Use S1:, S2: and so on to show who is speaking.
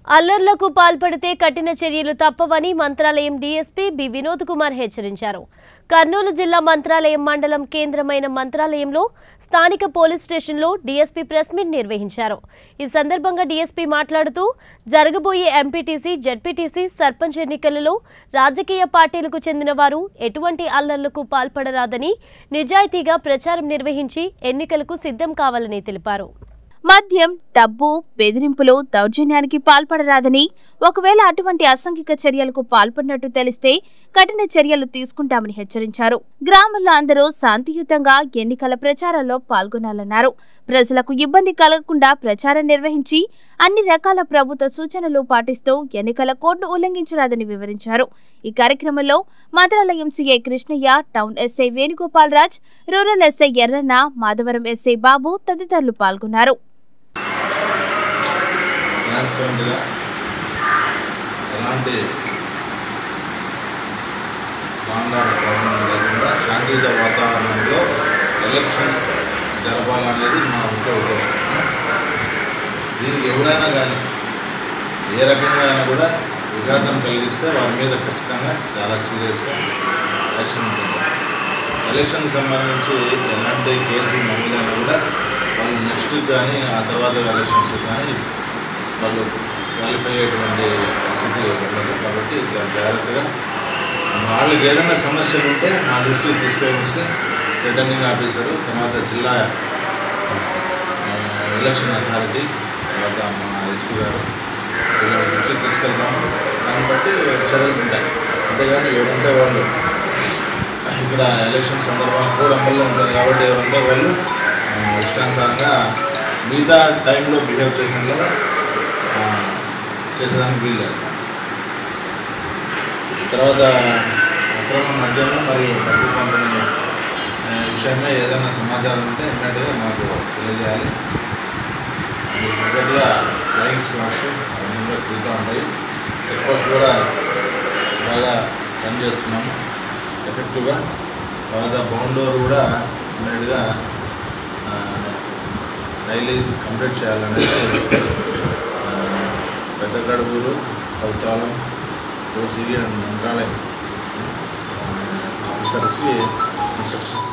S1: అల్లర్లకు పాల్పడితే కఠిన చర్యలు తప్పవని మంత్రాలయం డీఎస్పీ బి వినోద్ కుమార్ హెచ్చరించారు కర్నూలు జిల్లా మంత్రాలయం మండలం కేంద్రమైన మంత్రాలయంలో స్థానిక పోలీస్ స్టేషన్లో డీఎస్పీ ప్రెస్ మీట్ నిర్వహించారు ఈ సందర్భంగా డీఎస్పీ మాట్లాడుతూ జరగబోయే ఎంపీటీసీ జడ్పీటీసీ సర్పంచ్ ఎన్నికలలో రాజకీయ పార్టీలకు చెందిన వారు ఎటువంటి అల్లర్లకు పాల్పడరాదని నిజాయితీగా ప్రచారం నిర్వహించి ఎన్నికలకు సిద్ధం కావాలని తెలిపారు
S2: మద్యం డబ్బు బెదిరింపులు దౌర్జన్యానికి పాల్పడరాదని ఒకవేళ అటువంటి అసాంఘిక చర్యలకు పాల్పడినట్టు తెలిస్తే కఠిన చర్యలు తీసుకుంటామని హెచ్చరించారు గ్రామంలో అందరూ శాంతియుతంగా ఎన్నికల ప్రచారంలో పాల్గొనాలన్నారు ప్రజలకు ఇబ్బంది కలగకుండా ప్రచారం నిర్వహించి అన్ని రకాల ప్రభుత్వ సూచనలు పాటిస్తూ ఎన్నికల కోడ్ను ఉల్లంఘించరాదని వివరించారు ఈ కార్యక్రమంలో Mantralayam CI Krishnaiah town SI Venugopal Raj rural SI Erranna Madhavaram SI Babu తదితరులు పాల్గొన్నారు
S3: ట్రాన్స్పరెంట్గా ఎలాంటి మాట్లాడే ప్రాబ్లం లేకుండా శాంతియుత వాతావరణంలో ఎలక్షన్ జరపాలనేది మా ముఖ్య ఉద్దేశం దీనికి ఎవరైనా కానీ ఏ రకంగా అయినా కూడా విఘాతం కలిగిస్తే వారి మీద ఖచ్చితంగా చాలా సీరియస్గా యాక్షన్ ఉంటుంది ఎలక్షన్కి సంబంధించి ఎలాంటి కేసులు నమోదైనా కూడా వాళ్ళు నెక్స్ట్ కానీ ఆ తర్వాత ఎలక్షన్స్ కానీ వాళ్ళు క్వాలిఫై అయ్యేటువంటి పరిస్థితి ఉండదు కాబట్టి చాలా జాగ్రత్తగా వాళ్ళకి ఏదైనా సమస్యలు ఉంటే మా దృష్టికి తీసుకొని వస్తే రిటర్నింగ్ ఆఫీసరు తర్వాత జిల్లా ఆ, ఎలక్షన్ అథారిటీ తర్వాత మా ఎస్పీ గారు వీళ్ళ దృష్టికి తీసుకెళ్తాము దాన్ని బట్టి చర్యలు ఉంటాయి అంతేగాని ఎవరంటే వాళ్ళు ఇక్కడ ఎలక్షన్ సందర్భంగా కూడా అమల్లో ఉంటుంది కాబట్టి ఎవరంటే వాళ్ళు ఆ, ఇష్టానుసారంగా మిగతా టైంలో బిహేవ్ చేసినట్లుగా ఆ, చేసేదానికి వీల్లేదు తర్వాత అక్రమ మద్యం మరియు డబ్బు పంపిణీ ఆ, విషయమై ఏదైనా సమాచారం ఉంటే ఇమ్మీడియట్గా మాకు తెలియజేయాలి రెగ్యులర్గా ఫ్లయింగ్ స్క్వాడ్స్ అవన్నీ కూడా తిరుగుతూ ఉంటాయి చెక్ పోస్ట్ కూడా బాగా పనిచేస్తున్నాము ఎఫెక్టివ్గా తర్వాత బౌండోర్ కూడా ఇమ్మీడియట్గా డైలీ కంప్లీట్ చేయాలనేది ఆ, పెద్ద కడుపులు కవితాలం ఓసీ అండ్ మంత్రాలయం ఆఫీసర్స్కి ఇన్స్ట్రక్షన్స్